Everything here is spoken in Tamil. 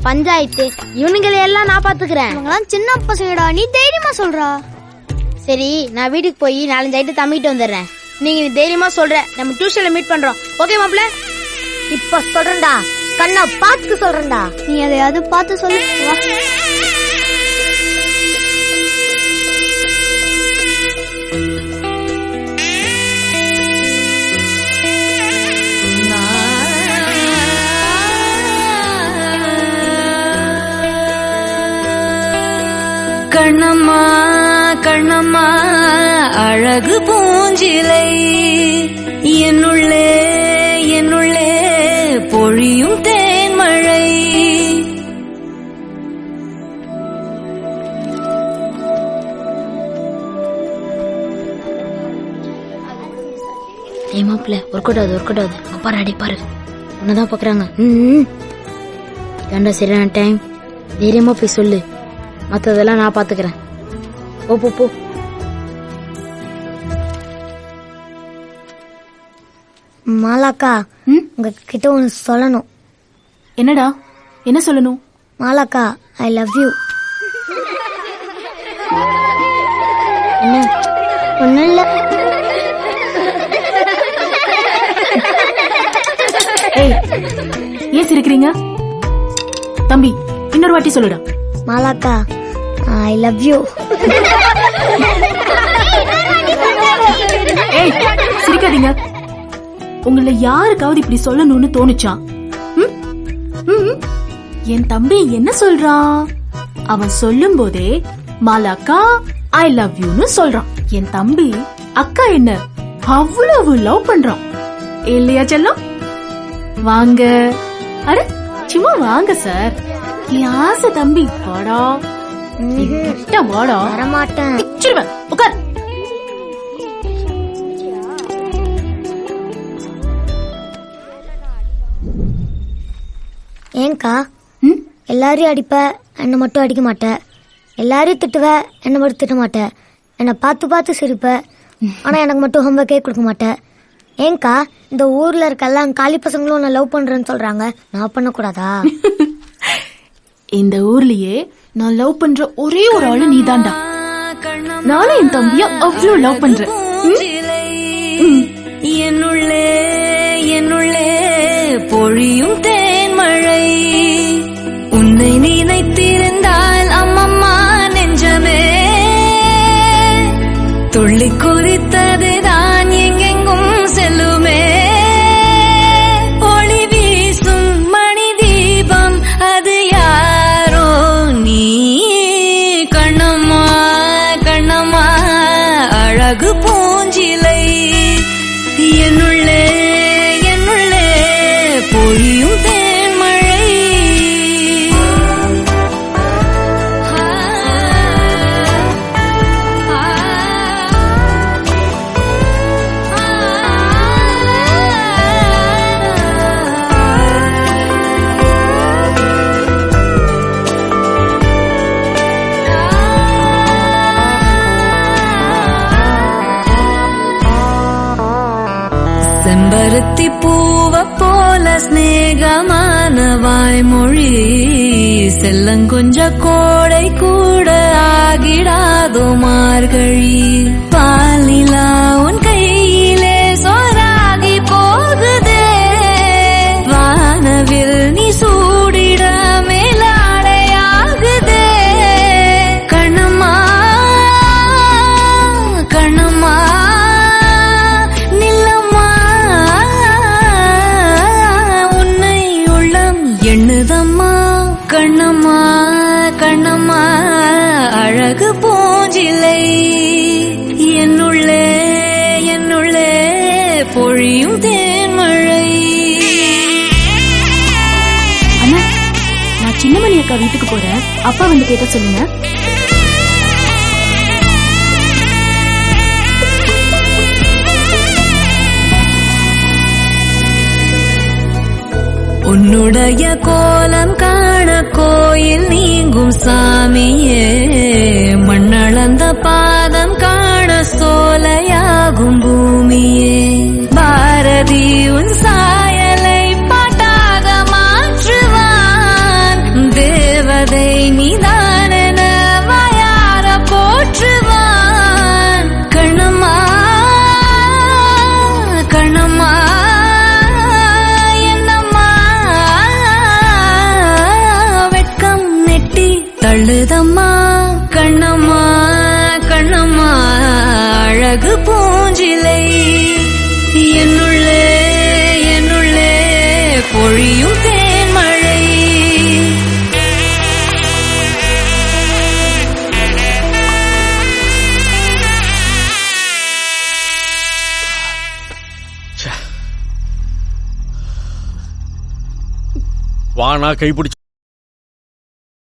பஞ்சாயத்து இவனுங்களை எல்லாம் நான் பாத்துக்கிறேன் இவங்கெல்லாம் சின்ன பசங்கடா நீ தைரியமா சொல்றா சரி நான் வீட்டுக்கு போய் நாலஞ்சு ஐட்டம் தம்பிட்டு வந்துடுறேன் நீங்க நீ தைரியமா சொல்ற நம்ம டியூஷன்ல மீட் பண்றோம் ஓகே மாப்ள இப்ப சொல்றேன்டா கண்ணா பாத்துக்கு சொல்றேன்டா நீ எதையாவது பார்த்து சொல்லு வா. கண்ணம்மா கண்ணம்மா அழகு பூஞ்சிலை என்னுள்ளே என்னுள்ளே பொழியும் தேன்மழை ஏ மாப்ள ஒர்க் அவுட் ஆகுது ஒர்க் அவுட் ஆகுது அப்பா அடி பாரு உன்னதான் பாக்குறாங்க ம் ஏண்டா சரியான டைம் தைரியமா போய் சொல்லு மத்ததெல்லாம் நான் பாத்துக்கிறேன் போ போ போ மாலாக்கா உங்ககிட்ட ஒன்னு சொல்லணும் என்னடா என்ன சொல்லணும் மாலாக்கா ஐ லவ் யூ என்ன ஒன்னும் இல்ல ஏய் ஏன் சிரிக்கிறீங்க தம்பி இன்னொரு வாட்டி சொல்லுடா மாலாக்கா ஐ லவ் யூ ஏய் சிரிக்காதீங்க உங்கள யாருக்காவது இப்படி சொல்லணும்னு தோணுச்சா ம்? ம்? என் தம்பி என்ன சொல்றான் அவன் சொல்லும் போதே மாலாக்கா ஐ லவ் யூன்னு சொல்றான் என் தம்பி அக்கா என்ன அவ்வளவு லவ் பண்றான் இல்லையா செல்லம் வாங்க அட சும்மா வாங்க சார் என் ஆசை தம்பி வாடா என் கிட்ட வாடா வரமாட்டேன் பிச்சிருவேன் உட்கார் ஏங்கா ம்? எல்லாரையும் அடிப்ப என்னை மட்டும் அடிக்க மாட்ட எல்லாரையும் திட்டுவ என்னை மட்டும் திட்ட மாட்ட என்னை பார்த்து பார்த்து சிரிப்ப ஆனா எனக்கு மட்டும் ஹோம்ஒர்க்கே கொடுக்க மாட்ட ஏங்கா இந்த ஊர்ல இருக்க எல்லாம் காலி பசங்களும் உன்னை லவ் பண்றேன்னு சொல்றாங்க நான் பண்ணக்கூடாதா இந்த ஊர்லயே நான் லவ் பண்ற ஒரே ஒரு ஆளு நீதான்டா நானும் என் தம்பிய அவ்வளவு லவ் பண்றேன் பூஞ்சிலை என்னுள்ளே என்னுள்ளே பொழியும் தேன்மழை உன்னை நினைத்திருந்தால் அம்மம்மா நெஞ்சமே துள்ளி குறித்ததுதான் எங்கெங்கும் செல்லுமே ஒளி வீசும் மணி தீபம் அது யாரோ நீ கண்ணம்மா கண்ணம்மா அழகு பூஞ்சிலை என்னுள்ளே என்னுள்ளே பொழியும் தேன்மழை செம்பருத்தி பூவ போல சிநேகமான வாய்மொழி செல்லங்கொஞ்ச கோடை கூட ஆகிடாதோ மார்கழி பாலிலா உன் கையிலே சோறாகி போகுதே வானவில் நீ சூடிட மேலாடையாகுதே கண்ணம்மா கண்ணம்மா நில்லம்மா உன்னை உள்ளம் எண்ணுதம்மா கண்ணம்மா கண்ணம்மா அழகு பூஞ்சிலை என்னுள்ளே என்னுள்ளே பொழியும் தேன்மழை அண்ணா நான் சின்னமணி அக்கா வீட்டுக்கு போறேன் அப்பா வந்து கேட்ட சொல்லுங்க உன்னுடைய கோலம் காண கோயில் நீங்கும் சாமியே மண்ணளந்த பாதம் காண சோலையாகும் பூமியே பாரதி உன் சாயலை பாட்டாக மாற்றுவான் என்னம்மா என்னம்மா வெட்கம் நெட்டி தள்ளுதம்மா கண்ணம்மா கண்ணம்மா அழகு பூஞ்சிலை என்னுள்ளே என்னுள்ளே பொழியும் தேன்மழை வானா கைப்பிடிச்சு